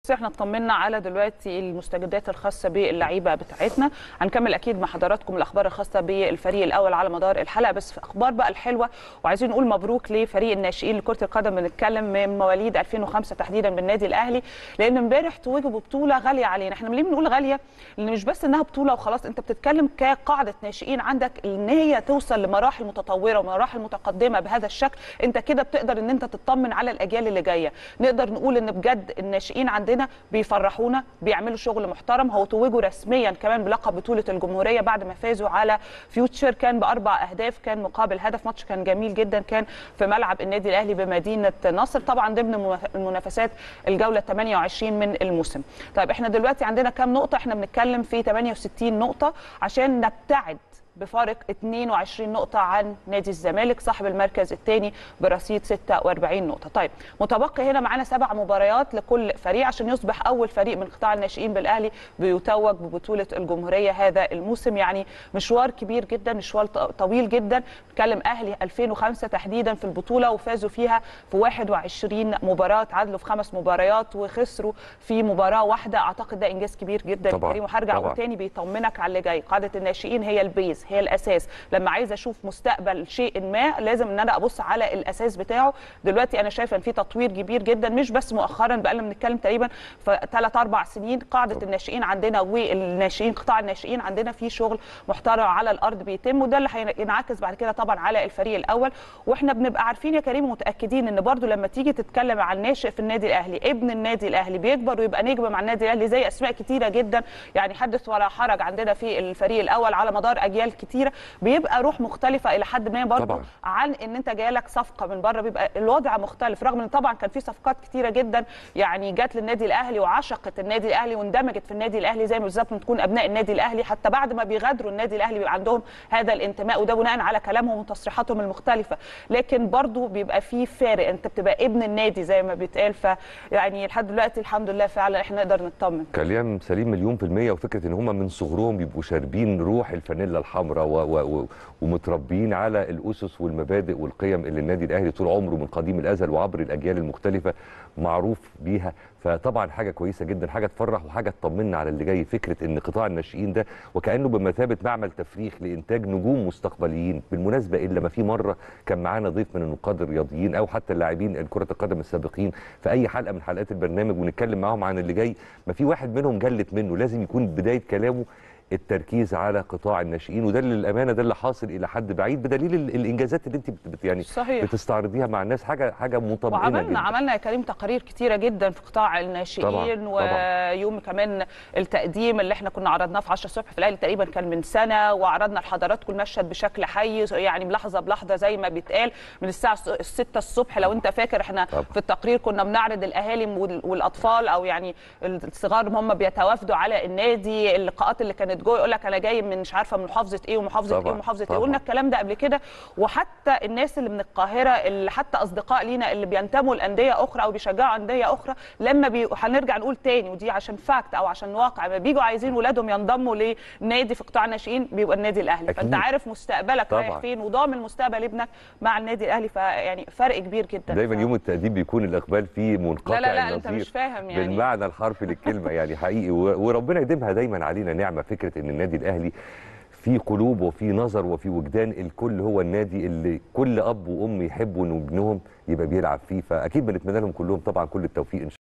احنا اطمنا على دلوقتي المستجدات الخاصه باللعيبه بتاعتنا هنكمل اكيد مع حضراتكم الاخبار الخاصه بالفريق الاول على مدار الحلقه بس في اخبار بقى الحلوه وعايزين نقول مبروك لفريق الناشئين لكره القدم بنتكلم من مواليد 2005 تحديدا بالنادي الاهلي لان امبارح توجوا ببطوله غاليه علينا احنا ليه بنقول غاليه لان مش بس انها بطوله وخلاص انت بتتكلم كقاعده ناشئين عندك ان هي توصل لمراحل متطوره ومراحل متقدمه بهذا الشكل انت كده بتقدر ان انت تطمن على الاجيال اللي جايه نقدر نقول ان بجد الناشئين عندنا بيفرحونا بيعملوا شغل محترم هو توجوا رسميا كمان بلقب بطوله الجمهوريه بعد ما فازوا على فيوتشر كان باربع اهداف كان مقابل هدف ماتش كان جميل جدا كان في ملعب النادي الاهلي بمدينه نصر طبعا ضمن المنافسات الجوله 28 من الموسم طيب احنا دلوقتي عندنا كام نقطه احنا بنتكلم في 68 نقطه عشان نبتعد بفارق 22 نقطة عن نادي الزمالك صاحب المركز الثاني برصيد 46 نقطة. طيب متبقي هنا معانا سبع مباريات لكل فريق عشان يصبح أول فريق من قطاع الناشئين بالأهلي بيتوج ببطولة الجمهورية هذا الموسم يعني مشوار كبير جدا مشوار طويل جدا نتكلم أهلي 2005 تحديدا في البطولة وفازوا فيها في 21 مباراة تعادلوا في خمس مباريات وخسروا في مباراة واحدة أعتقد ده إنجاز كبير جدا طبعا. كريم وهرجع طبعا. تاني بيطمنك على اللي جاي قاعدة الناشئين هي البيز هي الاساس لما عايزه اشوف مستقبل شيء ما لازم ان انا ابص على الاساس بتاعه دلوقتي انا شايفه ان في تطوير كبير جدا مش بس مؤخرا بقى لنا بنتكلم تقريبا في ثلاث اربع سنين قاعده طبعا. الناشئين عندنا والناشئين قطاع الناشئين عندنا في شغل محترم على الارض بيتم وده اللي هينعكس بعد كده طبعا على الفريق الاول واحنا بنبقى عارفين يا كريم متاكدين ان برضو لما تيجي تتكلم عن ناشئ في النادي الاهلي ابن النادي الاهلي بيكبر ويبقى نجم مع النادي الاهلي زي اسماء كتيره جدا يعني حدث ولا حرج عندنا في الفريق الاول على مدار اجيال كتيره بيبقى روح مختلفه الى حد ما برضه طبعاً. عن ان انت جايلك صفقه من بره بيبقى الوضع مختلف رغم ان طبعا كان في صفقات كتيره جدا يعني جت للنادي الاهلي وعشقت النادي الاهلي واندمجت في النادي الاهلي زي ما بالظبط ما تكون ابناء النادي الاهلي حتى بعد ما بيغادروا النادي الاهلي بيبقى عندهم هذا الانتماء وده بناء على كلامهم وتصريحاتهم المختلفه لكن برضه بيبقى في فارق انت بتبقى ابن النادي زي ما بيتقال ف يعني لحد دلوقتي الحمد لله فعلا احنا نقدر نطمن كلام سليم مليون في المية وفكرة ان هم من صغرهم بيبقوا شاربين روح الفانيلا الحمراء و... و... و... ومتربيين على الاسس والمبادئ والقيم اللي النادي الاهلي طول عمره من قديم الازل وعبر الاجيال المختلفة معروف بيها فطبعا حاجة كويسة جدا حاجة تفرح وحاجة تطمنا على اللي جاي فكرة ان قطاع الناشئين ده وكأنه بمثابة معمل تفريخ لإنتاج نجوم مستقبليين بالمناسبة إلا ما في مرة كان معانا ضيف من النقاد الرياضيين أو حتى اللاعبين كرة القدم السابقين في أي حلقة من حلقات البرنامج ونتكلم معاهم عن اللي جاي ما في واحد منهم جلت منه لازم يكون بداية كلامه التركيز على قطاع الناشئين وده اللي للامانه ده اللي حاصل الى حد بعيد بدليل ال- الانجازات اللي انت بت بت- يعني صحيح. بتستعرضيها مع الناس حاجه حاجه مطمئنه وعملنا جدا عملنا يا كريم تقارير كتيره جدا في قطاع الناشئين طبعاً، طبعاً. ويوم كمان التقديم اللي احنا كنا عرضناه في 10 الصبح في الاهلي تقريبا كان من سنه وعرضنا لحضراتكم المشهد بشكل حي يعني بلحظه بلحظه زي ما بيتقال من الساعه 6 الصبح لو انت فاكر احنا طبعاً. في التقرير كنا بنعرض الاهالي وال- والاطفال او يعني الصغار هم بيتوافدوا على النادي اللقاءات اللي كانت جوه يقول لك انا جاي من مش عارفه من محافظه ايه ومحافظه طبعاً، ايه ومحافظه ايه طبعاً. قلنا الكلام ده قبل كده وحتى الناس اللي من القاهره اللي حتى اصدقاء لينا اللي بينتموا لانديه اخرى او بيشجعوا انديه اخرى لما بي... هنرجع نقول تاني ودي عشان فاكت او عشان واقع لما بيجوا عايزين ولادهم ينضموا لنادي في قطاع الناشئين بيبقى النادي الاهلي أكيد. فانت عارف مستقبلك طبعاً. رايح فين وضامن مستقبل ابنك مع النادي الاهلي فيعني فرق كبير جدا دايما ف... يوم التقديم بيكون الاقبال فيه منقطع لا لا لا انت النظير مش فاهم يعني بالمعنى الحرفي للكلمه يعني حقيقي و- وربنا يديمها دايما علينا نعمه فكره ان النادي الاهلي في قلوب وفي نظر وفي وجدان الكل هو النادي اللي كل اب وام يحبوا ان ابنهم يبقى بيلعب فيه فاكيد بنتمنى لهم كلهم طبعا كل التوفيق ان